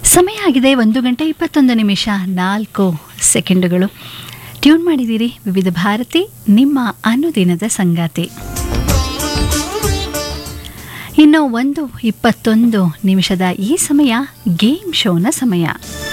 ಸಮಯ ಆಗಿದೆ ಒಂದು ಗಂಟೆ ಇಪ್ಪತ್ತೊಂದು ನಿಮಿಷ ನಾಲ್ಕು ಸೆಕೆಂಡುಗಳು ಟ್ಯೂನ್ ಮಾಡಿದ್ದೀರಿ ವಿವಿಧ ಭಾರತಿ ನಿಮ್ಮ ಅನುದಿನದ ಸಂಗಾತಿ ಇನ್ನು ಒಂದು ಇಪ್ಪತ್ತೊಂದು ನಿಮಿಷದ ಈ ಸಮಯ ಗೇಮ್ ಶೋನ ಸಮಯ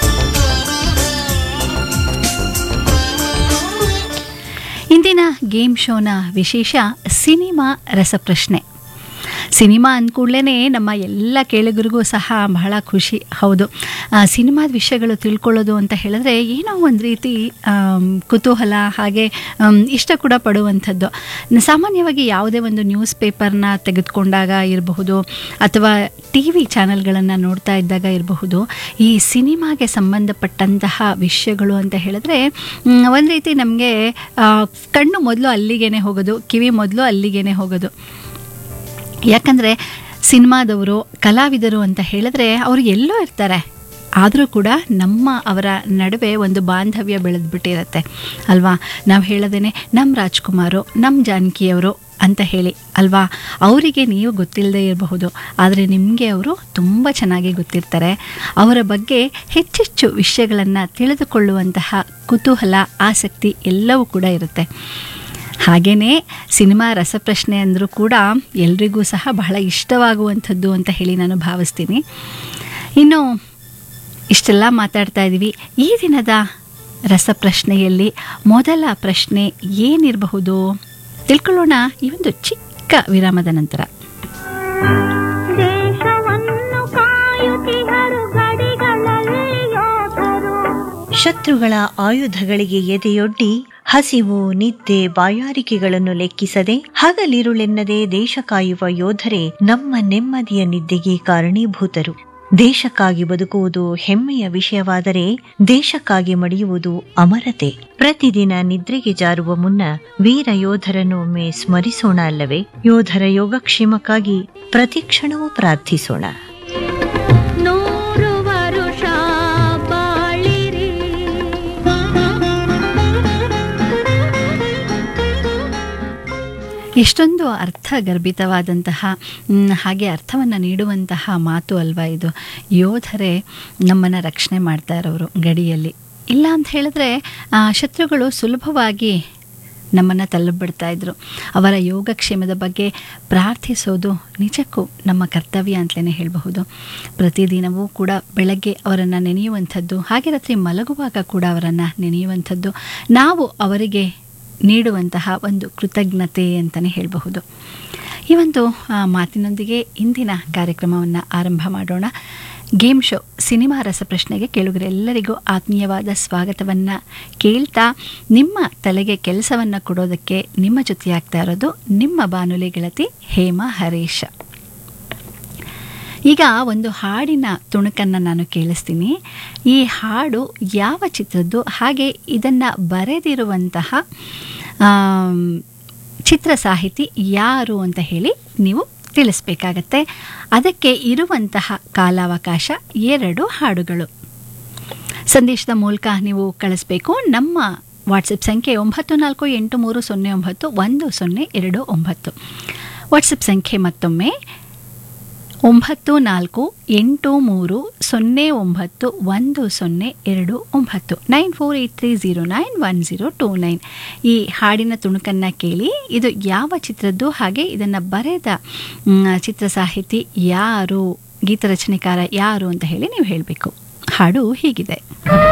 ಇಂದಿನ ಗೇಮ್ ಶೋನ ವಿಶೇಷ ಸಿನಿಮಾ ರಸಪ್ರಶ್ನೆ ಸಿನಿಮಾ ಅಂದ್ಕೂಡ್ಲೇ ನಮ್ಮ ಎಲ್ಲ ಕೇಳುಗರಿಗೂ ಸಹ ಬಹಳ ಖುಷಿ ಹೌದು ಆ, ಸಿನಿಮಾದ ವಿಷಯಗಳು ತಿಳ್ಕೊಳ್ಳೋದು ಅಂತ ಹೇಳಿದ್ರೆ ಏನೋ ಒಂದು ರೀತಿ ಆಮ್, ಕುತೂಹಲ ಹಾಗೆ ಆಮ್, ಇಷ್ಟ ಕೂಡ ಪಡುವಂಥದ್ದು ನ- ಸಾಮಾನ್ಯವಾಗಿ ಯಾವುದೇ ಒಂದು ನ್ಯೂಸ್ ಪೇಪರ್ನ ತೆಗೆದುಕೊಂಡಾಗ ಇರಬಹುದು ಅಥವಾ ಟಿ ವಿ ಚಾನಲ್ಗಳನ್ನು ನೋಡ್ತಾ ಇದ್ದಾಗ ಇರಬಹುದು ಈ ಸಿನಿಮಾಗೆ ಸಂಬಂಧಪಟ್ಟಂತಹ ವಿಷಯಗಳು ಅಂತ ಹೇಳಿದ್ರೆ ಒಂದು ರೀತಿ ನಮಗೆ ಕಣ್ಣು ಮೊದಲು ಅಲ್ಲಿಗೇನೆ ಹೋಗೋದು ಕಿವಿ ಮೊದಲು ಅಲ್ಲಿಗೇನೆ ಹೋಗೋದು ಯಾಕಂದರೆ ಸಿನಿಮಾದವರು ಕಲಾವಿದರು ಅಂತ ಹೇಳಿದ್ರೆ ಅವರು ಎಲ್ಲೋ ಇರ್ತಾರೆ ಆದರೂ ಕೂಡ ನಮ್ಮ ಅವರ ನಡುವೆ ಒಂದು ಬಾಂಧವ್ಯ ಬೆಳೆದ್ಬಿಟ್ಟಿರತ್ತೆ ಅಲ್ವಾ ನಾವು ಹೇಳದೇನೆ ನಮ್ಮ ರಾಜ್ಕುಮಾರು ನಮ್ಮ ಜಾನಕಿಯವರು ಅಂತ ಹೇಳಿ ಅಲ್ವಾ ಅವರಿಗೆ ನೀವು ಗೊತ್ತಿಲ್ಲದೆ ಇರಬಹುದು ಆದರೆ ನಿಮಗೆ ಅವರು ತುಂಬ ಚೆನ್ನಾಗಿ ಗೊತ್ತಿರ್ತಾರೆ ಅವರ ಬಗ್ಗೆ ಹೆಚ್ಚೆಚ್ಚು ವಿಷಯಗಳನ್ನು ತಿಳಿದುಕೊಳ್ಳುವಂತಹ ಕುತೂಹಲ ಆಸಕ್ತಿ ಎಲ್ಲವೂ ಕೂಡ ಇರುತ್ತೆ ಹಾಗೆಯೇ ಸಿನಿಮಾ ರಸಪ್ರಶ್ನೆ ಅಂದರೂ ಕೂಡ ಎಲ್ರಿಗೂ ಸಹ ಬಹಳ ಇಷ್ಟವಾಗುವಂಥದ್ದು ಅಂತ ಹೇಳಿ ನಾನು ಭಾವಿಸ್ತೀನಿ ಇನ್ನು ಇಷ್ಟೆಲ್ಲ ಮಾತಾಡ್ತಾ ಇದ್ದೀವಿ ಈ ದಿನದ ರಸಪ್ರಶ್ನೆಯಲ್ಲಿ ಮೊದಲ ಪ್ರಶ್ನೆ ಏನಿರಬಹುದು ತಿಳ್ಕೊಳ್ಳೋಣ ಈ ಒಂದು ಚಿಕ್ಕ ವಿರಾಮದ ನಂತರ ದೇಶವನ್ನು ಕಾಯುತ್ತಿಹರು ಗಡಿಗಳಲ್ಲಿ ಯೋಧರು ಶತ್ರುಗಳ ಆಯುಧಗಳಿಗೆ ಎದೆಯೊಡ್ಡಿ ಹಸಿವು ನಿದ್ದೆ ಬಾಯಾರಿಕೆಗಳನ್ನು ಲೆಕ್ಕಿಸದೆ ಹಗಲಿರುಳೆನ್ನದೆ ದೇಶ ಕಾಯುವ ಯೋಧರೇ ನಮ್ಮ ನೆಮ್ಮದಿಯ ನಿದ್ದೆಗೆ ಕಾರಣೀಭೂತರು ದೇಶಕ್ಕಾಗಿ ಬದುಕುವುದು ಹೆಮ್ಮೆಯ ವಿಷಯವಾದರೆ ದೇಶಕ್ಕಾಗಿ ಮಡಿಯುವುದು ಅಮರತೆ ಪ್ರತಿದಿನ ನಿದ್ರೆಗೆ ಜಾರುವ ಮುನ್ನ ವೀರ ಯೋಧರನ್ನು ಒಮ್ಮೆ ಸ್ಮರಿಸೋಣ ಅಲ್ಲವೇ ಯೋಧರ ಯೋಗಕ್ಷೇಮಕ್ಕಾಗಿ ಪ್ರತಿಕ್ಷಣವೂ ಪ್ರಾರ್ಥಿಸೋಣ ನೂರು ವರುಷ ಬಾಳಿರಿ ಎಷ್ಟೊಂದು ಅರ್ಥಗರ್ಭಿತವಾದಂತಹ ಮ್, ಹಾಗೆ ಅರ್ಥವನ್ನು ನೀಡುವಂತಹ ಮಾತು ಅಲ್ವಾ ಇದು ಯೋಧರೇ ನಮ್ಮನ್ನು ರಕ್ಷಣೆ ಮಾಡ್ತಾ ಇರೋರು ಗಡಿಯಲ್ಲಿ ಇಲ್ಲ ಅಂತ ಹೇಳಿದ್ರೆ ಆ, ಶತ್ರುಗಳು ಸುಲಭವಾಗಿ ನಮ್ಮನ್ನು ತಳ್ಳಿಬಿಡ್ತಾ ಇದ್ರು ಅವರ ಯೋಗಕ್ಷೇಮದ ಬಗ್ಗೆ ಪ್ರಾರ್ಥಿಸೋದು ನಿಜಕ್ಕೂ ನಮ್ಮ ಕರ್ತವ್ಯ ಅಂತಲೇ ಹೇಳಬಹುದು ಪ್ರತಿದಿನವೂ ಕೂಡ ಬೆಳಗ್ಗೆ ಅವರನ್ನು ನೆನೆಯುವಂಥದ್ದು ಹಾಗೆ ರಾತ್ರಿ ಮಲಗುವಾಗ ಕೂಡ ಅವರನ್ನು ನೆನೆಯುವಂಥದ್ದು ನಾವು ಅವರಿಗೆ ನೀಡುವಂತಹ ಒಂದು ಕೃತಜ್ಞತೆ ಅಂತಲೇ ಹೇಳಬಹುದು ಈ ಒಂದು ಆ, ಮಾತಿನೊಂದಿಗೆ ಇಂದಿನ ಕಾರ್ಯಕ್ರಮವನ್ನು ಆರಂಭ ಮಾಡೋಣ ಗೇಮ್ ಶೋ ಸಿನಿಮಾ ರಸಪ್ರಶ್ನೆಗೆ ಕೇಳುಗರೆಲ್ಲರಿಗೂ ಆತ್ಮೀಯವಾದ ಸ್ವಾಗತವನ್ನು ಕೇಳ್ತಾ ನಿಮ್ಮ ತಲೆಗೆ ಕೆಲಸವನ್ನು ಕೊಡೋದಕ್ಕೆ ನಿಮ್ಮ ಜೊತೆಯಾಗ್ತಾ ಇರೋದು ನಿಮ್ಮ ಬಾನುಲಿ ಗೆಳತಿ ಹೇಮಾ ಹರೀಶ್ ಈಗ ಒಂದು ಹಾಡಿನ ತುಣುಕನ್ನು ನಾನು ಕೇಳಿಸ್ತೀನಿ ಈ ಹಾಡು ಯಾವ ಚಿತ್ರದ್ದು ಹಾಗೆ ಇದನ್ನು ಬರೆದಿರುವಂತಹ ಆಮ್, ಚಿತ್ರ ಸಾಹಿತಿ ಯಾರು ಅಂತ ಹೇಳಿ ನೀವು ತಿಳಿಸ್ಬೇಕಾಗತ್ತೆ ಅದಕ್ಕೆ ಇರುವಂತಹ ಕಾಲಾವಕಾಶ ಎರಡು ಹಾಡುಗಳು ಸಂದೇಶದ ಮೂಲಕ ನೀವು ಕಳಿಸ್ಬೇಕು ನಮ್ಮ ವಾಟ್ಸಪ್ ಸಂಖ್ಯೆ ಒಂಬತ್ತು ನಾಲ್ಕು ಎಂಟು ಮೂರು ಸೊನ್ನೆ ಒಂಬತ್ತು ಒಂದು ಸೊನ್ನೆ ಎರಡು ಒಂಬತ್ತು ವಾಟ್ಸಪ್ ಸಂಖ್ಯೆ ಮತ್ತೊಮ್ಮೆ ಒಂಬತ್ತು ನಾಲ್ಕು ಎಂಟು ಮೂರು ಸೊನ್ನೆ ಒಂಬತ್ತು ಒಂದು ಸೊನ್ನೆ ಎರಡು ಒಂಬತ್ತು nine four eight three zero nine one zero two nine ಈ ಹಾಡಿನ ತುಣುಕನ್ನು ಕೇಳಿ ಇದು ಯಾವ ಚಿತ್ರದ್ದು ಹಾಗೆ ಇದನ್ನು ಬರೆದ ಮ್, ಚಿತ್ರ ಸಾಹಿತಿ ಯಾರು ಗೀತ ರಚನೆಕಾರ ಯಾರು ಅಂತ ಹೇಳಿ ನೀವು ಹೇಳಬೇಕು ಹಾಡು ಹೀಗಿದೆ